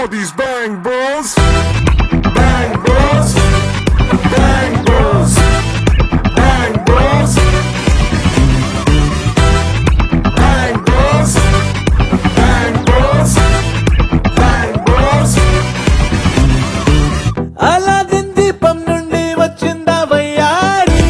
these bang bros. Bang bros. Bang bros. Bang bros. Bang bros. Bang bros. Bang bros. Aladdin దీపం నుండి వచ్చిందా వయ్యారి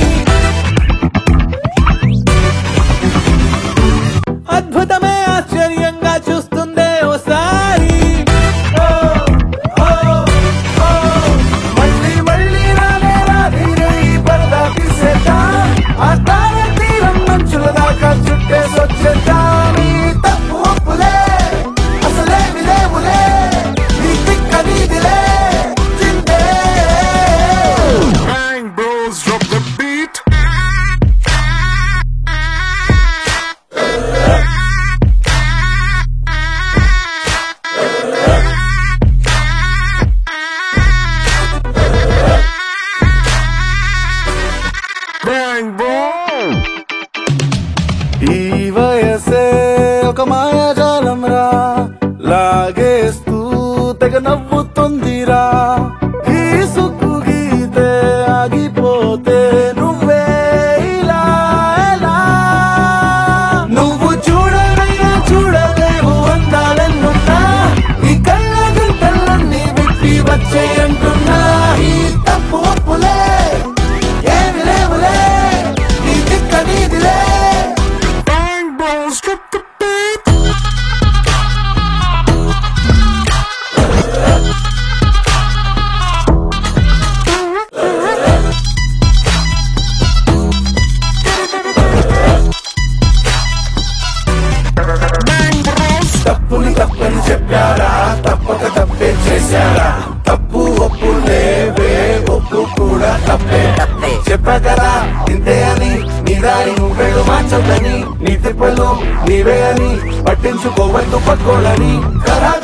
అద్భుతమే ఆశ్చర్యంగా చూస్తుందే ఓసారి ఓ, ఓ, ఓ. మళ్ళీ మళ్ళీ రానే రానీరే ఈ పరదా తీసేద్దా ఆ తార తీరం మంచుల దాకా చుట్టేసొచ్చేద్దా నీ తప్పు ఒప్పులే అసలేమి లేవులే నీ తిక్క నీదిలే చిందే Bang bros, drop the beat. Bang bros. ఈ వయసే ఒక మాయాజాలం రా లాగేస్తూ తెగ నవ్వుతుందిరా ఈ సుక్కు గీతే ఆగిపోతే నువ్వే ఇలా ఎలా నువ్వు చూడనైనా చూడలేవు అందాలెన్నున్నా ఈ కళ్ళ గంటలన్నీ విప్పి వచ్చేయంటున్నా ఈ తప్పు ఒప్పులే ఏమి లేవులే నీ దిక్క నీదిలే Bang bros, drop the beat. Bang bros. తప్పుని తప్పని చెప్పారా తప్పక తప్పే చేశారా తప్పు ఒప్పు లేవే ఒప్పు కూడా తప్పే చెప్పా కదా ఇంతే అని నీ దారి నువ్వేడు మార్చొద్దని నీ తిప్పలు నీవే అని పట్టించుకోవద్దు పక్కోళ్ళని కరా